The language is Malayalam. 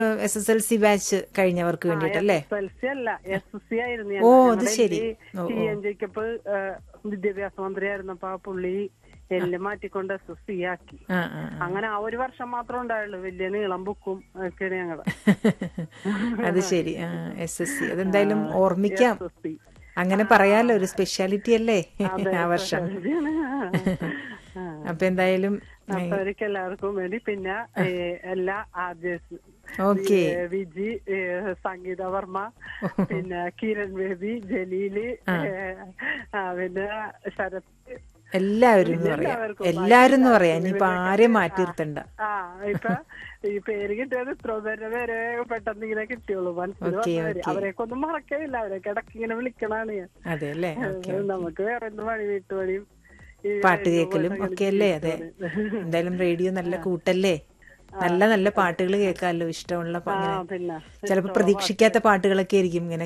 S S L C batch കഴിഞ്ഞവർക്ക് വേണ്ടിട്ടല്ലേ എസ് എൽ സി അല്ല എസ് എസ് സി ആയിരുന്നു ഞാൻ. ഓ, അത് ഞങ്ങളുടെ ശരി. ഈ ഓ, ടി എൻ ജേക്കപ്പ് വിദ്യാഭ്യാസ മന്ത്രി ആയിരുന്നപ്പോ ആ പുള്ളി എല്ലാം മാറ്റിക്കൊണ്ട് എസ് എസ് സി ആക്കി ആ ആ ആ. അങ്ങനെ ആ ഒരു വർഷം മാത്രം ഉണ്ടായുള്ളൂ വലിയ നീളം ബുക്കും ഒക്കെയാണ് ഞങ്ങളുടെ അത് ശരി ആ എസ് എസ് സി അതെന്തായാലും ഓർമ്മിക്കാം എസ് എസ് സി അങ്ങനെ പറയാലോ ഒരു സ്പെഷ്യാലിറ്റി അല്ലേ ആ വർഷം ആ. അപ്പൊ എന്തായാലും അപ്പൊ അവർക്ക് എല്ലാവർക്കും വേണ്ടി പിന്നെ ഏ, എല്ലാ ആദ്യസ് ഓക്കെ വിജി ഏ, സംഗീത വർമ്മ പിന്നെ കിരൺ ബേബി ജലീല് ഏ, ആ, പിന്നെ ശരത് എല്ലാവരും എന്ന് പറയാം എല്ലാവർക്കും എല്ലാരും എന്ന് പറയാം ഇനിയിപ്പൊ ആരെയും മാറ്റി നിർത്തണ്ട ആ ഇപ്പൊ ഈ പേര് കിട്ടിയത് ഇത്ര പേരുടെ പേരെ പെട്ടെന്ന് ഇങ്ങനെ കിട്ടിയുള്ളൂ മനസ്സിൽ ഓക്കേ, വന്നവര് ഓക്കേ. അവരെയൊക്കെ ഒന്നും മറക്കയില്ല അവരൊക്കെ ഇടയ്ക്ക് ഇങ്ങനെ വിളിക്കണാണ് ഞാൻ അതെ അല്ലേ ഓക്കെ നമുക്ക് വേറെ എന്ത് പണി വീട്ടുപണിയും ഈ പാട്ട് radio കേൾക്കലും പോയിട്ട് ഒക്കെ അല്ലേ അതെ ജീവിതമാണ്. എന്തായാലും റേഡിയോ നല്ല കൂട്ടല്ലേ നല്ല നല്ല പാട്ടുകൾ കേൾക്കാമല്ലോ ഇഷ്ടമുള്ള പ- ആ ഇങ്ങനെ പിന്നെ ചിലപ്പോ പ്രതീക്ഷിക്കാത്ത പാട്ടുകളൊക്കെ ആയിരിക്കും ഇങ്ങനെ